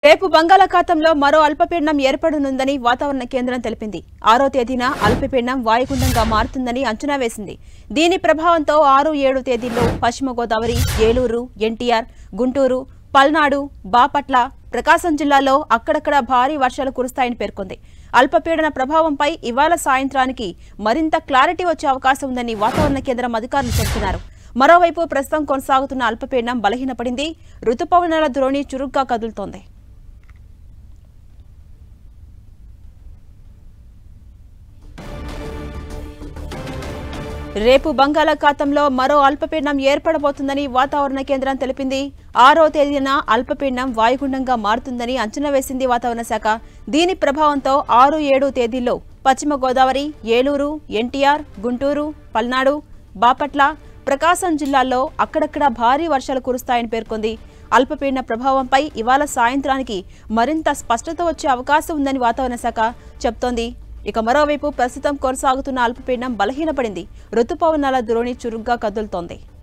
రేపు బంగాళాఖాతంలో మరో అల్పపీడనం ఏర్పడనుందని వాతావరణ కేంద్రం తెలిపింది ఆరో తేదీన అల్పపీడనం వాయుగుండంగా మారుతుందని అంచనా వేసింది దీని ప్రభావంతో ఆరు ఏడు తేదీల్లో పశ్చిమ గోదావరి ఏలూరు ఎన్టీఆర్ గుంటూరు పల్నాడు బాపట్ల ప్రకాశం జిల్లాలో అక్కడక్కడ భారీ వర్షాలు కురుస్తాయని పేర్కొంది అల్పపీడన ప్రభావంపై ఇవాళ సాయంత్రానికి మరింత క్లారిటీ వచ్చే అవకాశం ఉందని వాతావరణ కేంద్రం అధికారులు చెబుతున్నారు మరోవైపు ప్రస్తుతం కొనసాగుతున్న అల్పపీడనం బలహీనపడింది రుతుపవనాల ద్రోణి చురుగ్గా కదులుతోంది రేపు బంగాళాఖాతంలో మరో అల్పపీడనం ఏర్పడబోతుందని వాతావరణ కేంద్రం తెలిపింది ఆరో తేదీన అల్పపీడనం వాయుగుండంగా మారుతుందని అంచనా వేసింది వాతావరణ శాఖ దీని ప్రభావంతో ఆరు ఏడు తేదీల్లో పశ్చిమ గోదావరి ఏలూరు ఎన్టీఆర్ గుంటూరు పల్నాడు బాపట్ల ప్రకాశం జిల్లాల్లో అక్కడక్కడ భారీ వర్షాలు కురుస్తాయని పేర్కొంది అల్పపీడన ప్రభావంపై ఇవాళ సాయంత్రానికి మరింత స్పష్టత వచ్చే అవకాశం ఉందని వాతావరణ శాఖ చెబుతోంది ఇక మరోవైపు ప్రస్తుతం కొనసాగుతున్న అల్పపీడనం బలహీనపడింది రుతుపవనాల ద్రోణి చురుగ్గా కదులుతోంది